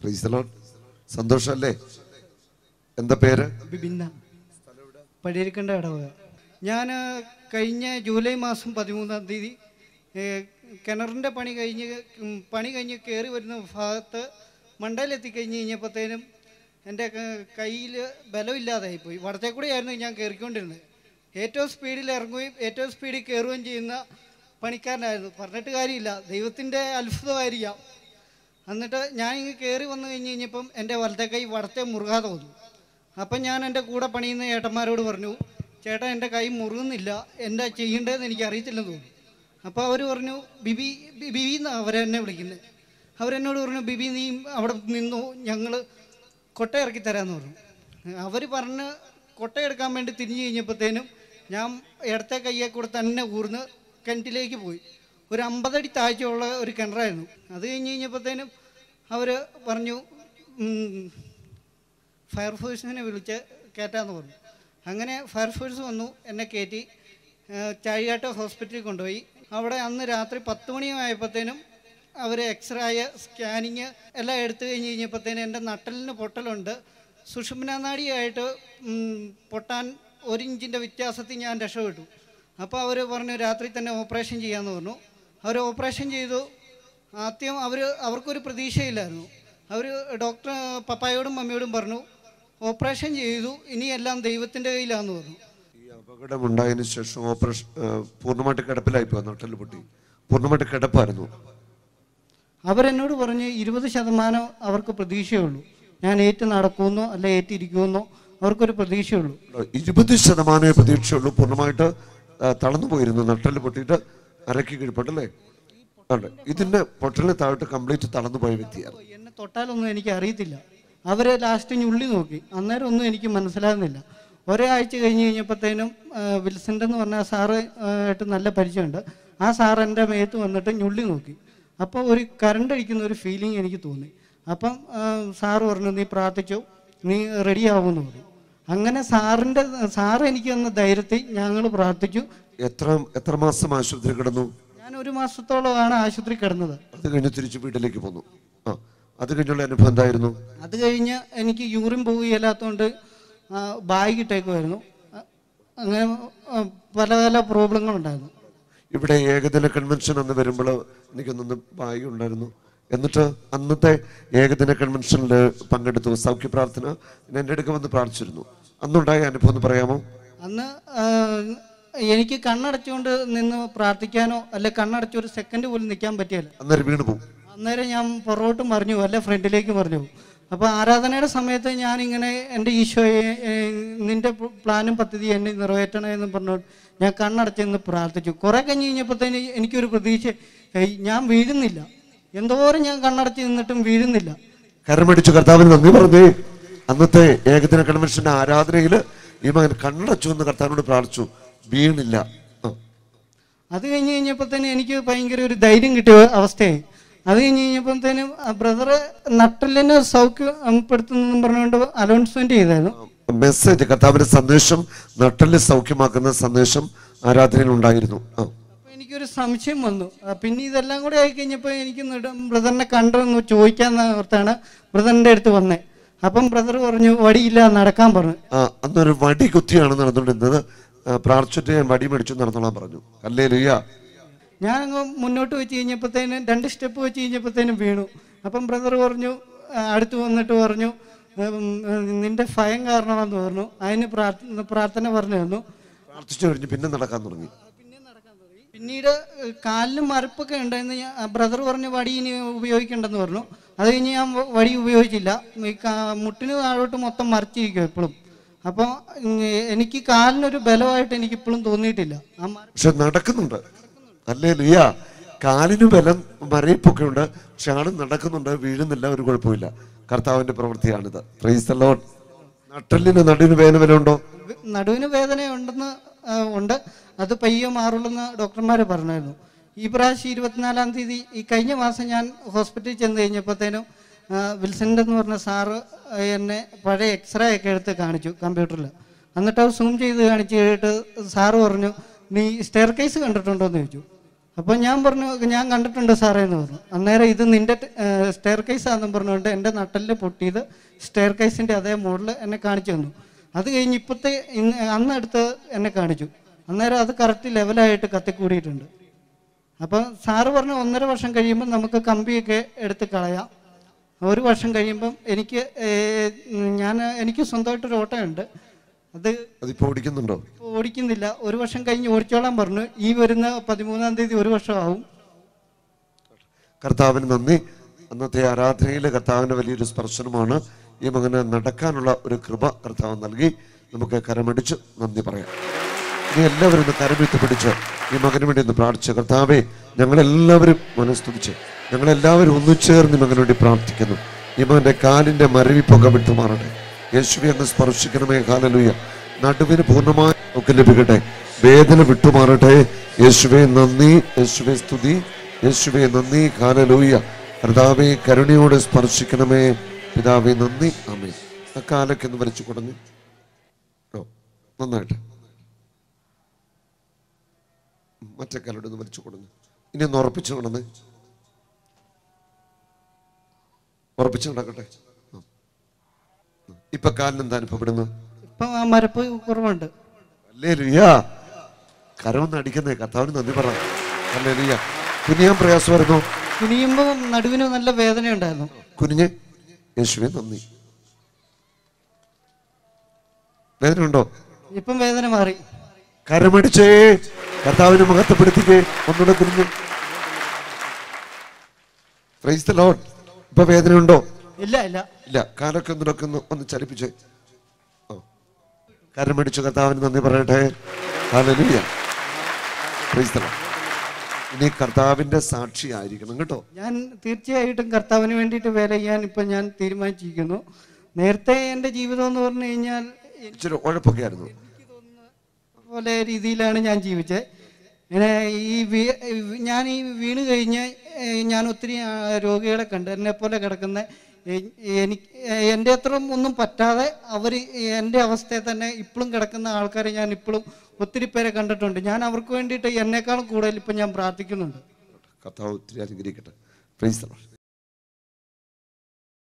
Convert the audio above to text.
Praise the Lord. സന്തോഷല്ലേ എന്താ പേര് ബിബിന്ന പടിയിരിക്കേണ്ട ഇടവക ഞാൻ കഴിഞ്ഞ ജൂലൈ മാസം പതിമൂന്നാം തീയതി ഏഹ്, കിണറിൻ്റെ പണി കഴിഞ്ഞ് ഉം, പണി കഴിഞ്ഞ് കയറി വരുന്ന ഭാഗത്ത് മണ്ടയിലെത്തിക്കഴിഞ്ഞ് കഴിഞ്ഞപ്പോഴത്തേനും എൻ്റെ കയ്യിൽ ബലമില്ലാതായിപ്പോയി വടത്തേ കൂടെയായിരുന്നു ഞാൻ കയറിക്കൊണ്ടിരുന്നത് ഏറ്റവും സ്പീഡിൽ ഇറങ്ങുകയും ഏറ്റവും സ്പീഡിൽ കയറുകയും ചെയ്യുന്ന പണിക്കാരനായിരുന്നു പറഞ്ഞിട്ട് കാര്യമില്ല ദൈവത്തിൻ്റെ അത്ഭുതമായിരിക്കാം എന്നിട്ട് ഞാൻ ഇങ്ങ് കയറി വന്നു കഴിഞ്ഞ് കഴിഞ്ഞപ്പം എൻ്റെ വലത്തെ കൈ വടത്തെ മുറുകാതെ വന്നു അപ്പം ഞാൻ എൻ്റെ കൂടെ പണിയുന്ന ഏട്ടന്മാരോട് പറഞ്ഞു ചേട്ടാ എൻ്റെ കൈ മുറുകുന്നില്ല എന്താ ചെയ്യേണ്ടതെന്ന് എനിക്ക് അറിയത്തില്ലെന്ന് തോന്നുന്നു അപ്പോൾ അവർ പറഞ്ഞു ബിബി ബി- ബിബി എന്നാണ് അവരെന്നെ വിളിക്കുന്നത് അവരെന്നോട് പറഞ്ഞു ബിബി നീ അവിടെ നിന്നു ഞങ്ങൾ കൊട്ട ഇറക്കി തരാമെന്ന് പറഞ്ഞു അവർ പറഞ്ഞ് കൊട്ട എടുക്കാൻ വേണ്ടി തിരിഞ്ഞു കഴിഞ്ഞപ്പോഴത്തേനും ഞാൻ ഇടത്തെ കയ്യെ കൂടെ തന്നെ ഊർന്ന് കിണറ്റിലേക്ക് പോയി ഒരു അമ്പതടി താഴ്ചയുള്ള ഒരു കിണറായിരുന്നു അത് കഴിഞ്ഞ് കഴിഞ്ഞപ്പോഴത്തേനും അവർ പറഞ്ഞു ഉം, ഫയർഫോഴ്സിനെ വിളിച്ച് കയറ്റാമെന്ന് പറഞ്ഞു അങ്ങനെ ഫയർഫോഴ്സ് വന്നു എന്നെ കയറ്റി ചാഴിയാട്ട് ഹോസ്പിറ്റലിൽ കൊണ്ടുപോയി അവിടെ അന്ന് രാത്രി പത്ത് മണിയായപ്പോഴത്തേനും അവർ എക്സ്റേ സ്കാനിങ് എല്ലാം എടുത്തു കഴിഞ്ഞ് കഴിഞ്ഞപ്പോഴത്തേനും എൻ്റെ നട്ടലിന് പൊട്ടലുണ്ട് സുഷുമ്നാനാടിയായിട്ട് പൊട്ടാൻ ഒരു ഇഞ്ചിൻ്റെ വ്യത്യാസത്തിൽ ഞാൻ രക്ഷപ്പെട്ടു അപ്പോൾ അവർ പറഞ്ഞു രാത്രി തന്നെ ഓപ്പറേഷൻ ചെയ്യാമെന്ന് പറഞ്ഞു അവർ ഓപ്പറേഷൻ ചെയ്തു ആദ്യം അവർ അവർക്കൊരു പ്രതീക്ഷയില്ലായിരുന്നു അവർ ഡോക്ടർ പപ്പായോടും മമ്മിയോടും പറഞ്ഞു ഓപ്പറേഷൻ ചെയ്തു ഇനിയെല്ലാം ദൈവത്തിൻ്റെ കയ്യിലാന്ന് പറഞ്ഞു ഈ അപകടം ഉണ്ടായതിനു ശേഷം ഓപ്പറേഷൻ ആ, പൂർണ്ണമായിട്ട് കിടപ്പിലായി പോയി നട്ടല് പൊട്ടി പൂർണ്ണമായിട്ട് കിടപ്പായിരുന്നു അവരെന്നോട് പറഞ്ഞ് ഇരുപത് ശതമാനം അവർക്ക് പ്രതീക്ഷയുള്ളൂ ഞാൻ ഏറ്റ് നടക്കുമെന്നോ അല്ല ഏറ്റിരിക്കുമെന്നോ അവർക്കൊരു പ്രതീക്ഷയുള്ളൂ ഇരുപത് ശതമാനമേ പ്രതീക്ഷയുള്ളൂ പൂർണ്ണമായിട്ട് ആ, തളർന്നു പോയിരുന്നു നട്ടല് പൊട്ടിയിട്ട് അരക്കി കീഴ്പ്പെട്ടല്ലേ ഉണ്ട് ഇതിന്റെ പൊട്ടലിന് താഴോട്ട് കംപ്ലീറ്റ് തളർന്നു പോയ വ്യക്തിയാണ് എന്നെ തൊട്ടാലൊന്നും എനിക്ക് അറിയത്തില്ല അവരെ ലാസ്റ്റ് ഞുള്ളി നോക്കി അന്നേരം ഒന്നും എനിക്ക് മനസ്സിലാകുന്നില്ല ഒരാഴ്ച കഴിഞ്ഞ് കഴിഞ്ഞപ്പോഴത്തേനും വിൽസൻ്റ് എന്ന് പറഞ്ഞ സാറ് ആ, ആയിട്ട് നല്ല പരിചയമുണ്ട് ആ സാർ എൻ്റെ മേത്ത് വന്നിട്ട് ഞുള്ളി നോക്കി അപ്പോൾ ഒരു കറണ്ട് അടിക്കുന്ന ഒരു ഫീലിംഗ് എനിക്ക് തോന്നി അപ്പം ആ, സാറ് പറഞ്ഞു നീ പ്രാർത്ഥിച്ചു നീ റെഡി ആവുമെന്ന് പറഞ്ഞു അങ്ങനെ സാറിൻ്റെ സാറ് എനിക്ക് തന്ന ധൈര്യത്തിൽ ഞങ്ങൾ പ്രാർത്ഥിച്ചു എത്ര എത്ര മാസം ആശുപത്രി കിടന്നു ഞാൻ ഒരു മാസത്തോളമാണ് ആശുപത്രി കിടന്നത് അത് കഴിഞ്ഞ് തിരിച്ച് വീട്ടിലേക്ക് പോന്നു ആ അത് കഴിഞ്ഞുള്ള അനുഭവം എന്തായിരുന്നു അത് കഴിഞ്ഞ് എനിക്ക് യൂറിൻ പോവുകയില്ലാത്തതുകൊണ്ട് ബാഗ് ഇട്ടേക്കുമായിരുന്നു അ- അങ്ങനെ ആ, പല പല പ്രോബ്ലങ്ങളുണ്ടായിരുന്നു ഇവിടെ ഏകദിന കൺവെൻഷൻ അന്ന് വരുമ്പോൾ എനിക്കൊന്നൊന്ന് ബായി ഉണ്ടായിരുന്നു എന്നിട്ട് അന്നത്തെ ഏകദിന കൺവെൻഷനിൽ പങ്കെടുത്തു സൗഖ്യ പ്രാർത്ഥന പിന്നെ എൻ്റെ അടുക്ക വന്ന് പ്രാർത്ഥിച്ചിരുന്നു അന്നുണ്ടായ അനുഭവം ഒന്ന് പറയാമോ അന്ന് ആ, എനിക്ക് കണ്ണടച്ചുകൊണ്ട് നിന്ന് പ്രാർത്ഥിക്കാനോ അല്ലെ കണ്ണടച്ച് ഒരു സെക്കൻഡ് പോലും നിൽക്കാൻ പറ്റിയല്ല അന്നേരം വീണ് പോകും അന്നേരം ഞാൻ പുറകോട്ട് മറിഞ്ഞു അല്ലെ ഫ്രണ്ടിലേക്ക് മറിഞ്ഞു അപ്പോൾ ആരാധനയുടെ സമയത്ത് ഞാനിങ്ങനെ എൻ്റെ ഈശോയെ ഏ, നിൻ്റെ പ്ലാനും പദ്ധതി എന്നെ നിറവേറ്റണേ എന്ന് പറഞ്ഞുകൊണ്ട് ഞാൻ കണ്ണടച്ച് നിന്ന് പ്രാർത്ഥിച്ചു കുറേ കഴിഞ്ഞ് കഴിഞ്ഞപ്പോഴത്തേന് എനിക്കൊരു പ്രതീക്ഷ ഏയ്, ഞാൻ വീഴുന്നില്ല എന്തോരം ഞാൻ കണ്ണടച്ച് നിന്നിട്ടും വീഴുന്നില്ല കരമടിച്ചു കർത്താവിന് നന്ദി പറഞ്ഞേ അന്നത്തെ ഏകദിന കൺവെൻഷന്റെ ആരാധനയിൽ ഈ മകൻ കണ്ണടച്ചു എന്ന് കർത്താവിനോട് പ്രാർത്ഥിച്ചു വീണില്ല ആ. അത് കഴിഞ്ഞ് കഴിഞ്ഞപ്പോഴത്തേനും എനിക്ക് ഭയങ്കര ഒരു ധൈര്യം കിട്ടിയ അവസ്ഥയായി അത് കഴിഞ്ഞ് കഴിഞ്ഞപ്പോഴത്തേനും ബ്രദറ് നട്ടലിന് സൗഖ്യപ്പെടുത്തുന്നെന്നും പറഞ്ഞുകൊണ്ട് അനൗൺസ്മെന്റ് ചെയ്തായിരുന്നു മെസ്സേജ് കർത്താവിന്റെ സന്ദേശം നട്ടല് സൗഖ്യമാക്കുന്ന സന്ദേശം ആരാധനയിൽ ഉണ്ടായിരുന്നു ആ അപ്പൊ എനിക്കൊരു സംശയം വന്നു ആ, പിന്നെ ഇതെല്ലാം കൂടെ ആയി കഴിഞ്ഞപ്പോൾ എനിക്ക് നെട- ബ്രദറിനെ കണ്ടെന്ന് ചോദിക്കാന്ന് ഓർത്താണ് ബ്രദറിൻ്റെ അടുത്ത് വന്നേ അപ്പം ബ്രദർ പറഞ്ഞു വടിയില്ല നടക്കാൻ പറഞ്ഞു ആ അന്നൊരു വടി കുത്തിയാണ് നടന്നുകൊണ്ടിരുന്നത് ആ, പ്രാർത്ഥിച്ചിട്ട് ഞാൻ വടി മേടിച്ചു നടന്നോളാൻ പറഞ്ഞു അല്ലേ ലുയ്യ ഞാൻ അങ്ങ് മുന്നോട്ട് വെച്ച് കഴിഞ്ഞപ്പോഴത്തേനും രണ്ട് സ്റ്റെപ്പ് വെച്ച് കഴിഞ്ഞപ്പോഴത്തേനും വീണു അപ്പം ബ്രദർ പറഞ്ഞു ആ, അടുത്ത് വന്നിട്ട് പറഞ്ഞു ഉം, ഉം, നിന്റെ ഭയം കാരണമാണെന്ന് പറഞ്ഞു അതിന് പ്രാർത്ഥന പ്രാർത്ഥന പറഞ്ഞു തന്നു പ്രാർത്ഥിച്ചു കഴിഞ്ഞ് പിന്നെ നടക്കാൻ തുടങ്ങി പിന്നീട് ഏഹ്, കാലിന് മരപ്പൊക്കെ ഉണ്ടായിരുന്നു ഞാൻ ബ്രദർ പറഞ്ഞു വടി ഇനി ഉപയോഗിക്കണ്ടെന്ന് പറഞ്ഞു അത് കഴിഞ്ഞ് ഞാൻ വ- വടി ഉപയോഗിച്ചില്ല ഈ കാ- മുട്ടിന് താഴോട്ട് മൊത്തം മറിച്ചിരിക്കും എപ്പോഴും അപ്പോൾ എനിക്ക് കാലിനൊരു ബലമായിട്ട് എനിക്ക് ഇപ്പോഴും തോന്നിയിട്ടില്ല ആ മര പക്ഷെ നടക്കുന്നുണ്ട് അല്ലേ ലുയ്യ കാലിന് ബലം മരയിപ്പൊക്കെ ഉണ്ട് പക്ഷെ ആള് നടക്കുന്നുണ്ട് വീഴുന്നില്ല ഒരു കുഴപ്പമില്ല കർത്താവിന്റെ പ്രവൃത്തിയാണിത് പ്രൈസ് ദ ലോർഡ് നട്ടലിന് നടുവിന് വേദന വല്ല ഉണ്ടോ നടുവിന് വേദനയുണ്ടെന്ന് ആ, ഉണ്ട് അത് പയ്യെ മാറുള്ളെന്ന് ഡോക്ടർമാർ പറഞ്ഞായിരുന്നു ഈ പ്രാവശ്യം ഇരുപത്തിനാലാം തീയതി ഈ കഴിഞ്ഞ മാസം ഞാൻ ഹോസ്പിറ്റലിൽ ചെന്ന് കഴിഞ്ഞപ്പോഴത്തേനും ആ, വിൽസൻ്റെ എന്ന് പറഞ്ഞ സാറ് എന്നെ പഴയ എക്സ്റേ ഒക്കെ എടുത്ത് കാണിച്ചു കമ്പ്യൂട്ടറിൽ എന്നിട്ട് അത് സൂം ചെയ്ത് കാണിച്ച് കഴിഞ്ഞിട്ട് സാറ് പറഞ്ഞു നീ സ്റ്റെയർ കേസ് കണ്ടിട്ടുണ്ടോ എന്ന് ചോദിച്ചു അപ്പോൾ ഞാൻ പറഞ്ഞു ഞാൻ കണ്ടിട്ടുണ്ട് സാറേ എന്ന് പറഞ്ഞു അന്നേരം ഇത് നിൻ്റെ സ്റ്റെയർ കേസ് ആണെന്ന് പറഞ്ഞുകൊണ്ട് എൻ്റെ നട്ടലിൽ പൊട്ടിയത് സ്റ്റെയർ കേസിൻ്റെ അതേ മോഡൽ എന്നെ കാണിച്ചു തന്നു അത് കഴിഞ്ഞ് ഇപ്പോഴത്തെ ഇന്ന് അന്ന് എടുത്ത് എന്നെ കാണിച്ചു അന്നേരം അത് കറക്റ്റ് ലെവലായിട്ട് കത്തിക്കൂടിയിട്ടുണ്ട് അപ്പം സാറ് പറഞ്ഞു ഒന്നര വർഷം കഴിയുമ്പോൾ നമുക്ക് കമ്പിയൊക്കെ എടുത്ത് കളയാം ഒരു വർഷം കഴിയുമ്പം എനിക്ക് ഏർ, ഞാൻ എനിക്ക് സ്വന്തമായിട്ടൊരു ഓട്ടമുണ്ട് അത് അതിപ്പോ ഓടിക്കുന്നുണ്ടോ ഓടിക്കുന്നില്ല ഒരു വർഷം കഴിഞ്ഞ് ഓടിച്ചോളാൻ പറഞ്ഞു ഈ വരുന്ന പതിമൂന്നാം തീയതി ഒരു വർഷമാവും കർത്താവിന് നന്ദി അന്നത്തെ ആരാധനയിലെ കർത്താവിന്റെ വലിയൊരു സ്പർശനമാണ് ഈ മകന് നടക്കാനുള്ള ഒരു കൃപ കർത്താവ് നൽകി നമുക്ക് കരമടിച്ച് നന്ദി പറയാം ഇനി എല്ലാവരും ഒന്ന് കരമെത്തി പിടിച്ച് ഈ മകന് വേണ്ടി ഒന്ന് പ്രാർത്ഥിച്ചു കർത്താവെ ഞങ്ങളെല്ലാവരും മനസ്തുതിച്ച് ഞങ്ങളെല്ലാവരും ഒന്നുചേർന്ന് ഈ മകന് വേണ്ടി പ്രാർത്ഥിക്കുന്നു ഈ മകന്റെ കാലിന്റെ മരവിപ്പൊക്കെ വിട്ടുമാറട്ടെ യേശുവെ അങ്ങ് സ്പർശിക്കണമേ കാലലുയ നടുവിന് പൂർണ്ണമായി നമുക്ക് ലഭിക്കട്ടെ വേദന വിട്ടുമാറട്ടെ യേശുവെ നന്ദി യേശുവെ സ്തുതി യേശുവെ നന്ദി കാലലൂയ കർത്താവെ കരുണയോടെ സ്പർശിക്കണമേ പിതാവെ നന്ദി അമ്മേ ആ കാലൊക്കെ ഒന്ന് വരച്ചു കൊടുങ്ങി ഓ നന്നായിട്ട് മറ്റേ കാലോട് ഒന്ന് വലിച്ചു കൊടുങ്ങി ഇനി ഒന്ന് ഉറപ്പിച്ചു കിടന്ന് ഉറപ്പിച്ചു കിടക്കട്ടെ ആ. ഇപ്പൊ കാലിന് എന്താ അനുഭവപ്പെടുന്നു ഇപ്പം ആ മരപ്പ് കുറവുണ്ട് അല്ലേ ലുയ്യ കരമൊന്ന് അടിക്കുന്നേ കർത്താവിന് നന്ദി പറ അല്ലേ ലുയ്യ കുനിയാൻ പ്രയാസമായിരുന്നു കുനിയുമ്പോൾ നടുവിന് നല്ല വേദന ഉണ്ടായിരുന്നു കുനിഞ്ഞ് യേശുവെ നന്ദി വേദന ഉണ്ടോ ഇപ്പം വേദന മാറി കരമടിച്ചേ കർത്താവിനെ മഹത്വപ്പെടുത്തിക്കേ ഒന്നുകൂടെ കുനിഞ്ഞു പ്രൈസ് ദ ലോർഡ് ഇപ്പൊ വേദന ഉണ്ടോ ഇല്ല ഇല്ല ഇല്ല കാലൊക്കെ ഒന്നിടൊക്കെ ഒന്ന് ഒന്ന് ചലിപ്പിച്ചേ ഓ കരമടിച്ചു കർത്താവിന് നന്ദി പറയട്ടെ ഹല്ലേലൂയ പ്രൈസ് ദ ലോർഡ് ഇനി കർത്താവിന്റെ സാക്ഷി ആയിരിക്കണം കേട്ടോ ഞാൻ തീർച്ചയായിട്ടും കർത്താവിന് വേണ്ടിയിട്ട് വേല ചെയ്യാൻ ഇപ്പം ഞാൻ തീരുമാനിച്ചിരിക്കുന്നു നേരത്തെ എൻ്റെ ജീവിതം എന്ന് പറഞ്ഞു കഴിഞ്ഞാൽ ഇച്ചിരി ഉഴപ്പൊക്കെ ആയിരുന്നു പോലെ രീതിയിലാണ് ഞാൻ ജീവിച്ചത് ഇങ്ങനെ ഈ വീ- ഞാൻ ഈ വീണ് കഴിഞ്ഞ് ഏഹ്, ഞാൻ ഒത്തിരി ആ, രോഗികളെ കണ്ട് എന്നെ പോലെ കിടക്കുന്ന എ- എനിക്ക് എൻ്റെ അത്ര ഒന്നും പറ്റാതെ അവർ എൻ്റെ അവസ്ഥയിൽ തന്നെ ഇപ്പോഴും കിടക്കുന്ന ആൾക്കാരെ ഞാൻ ഇപ്പോഴും ഒത്തിരി പേരെ കണ്ടിട്ടുണ്ട് ഞാൻ അവർക്ക് വേണ്ടിയിട്ട് എന്നെക്കാളും കൂടുതൽ ഇപ്പം ഞാൻ പ്രാർത്ഥിക്കുന്നുണ്ട് കർത്താവ് ഒത്തിരി അനുഗ്രഹിക്കട്ടെ പ്രൈസ് ദ ലോർഡ്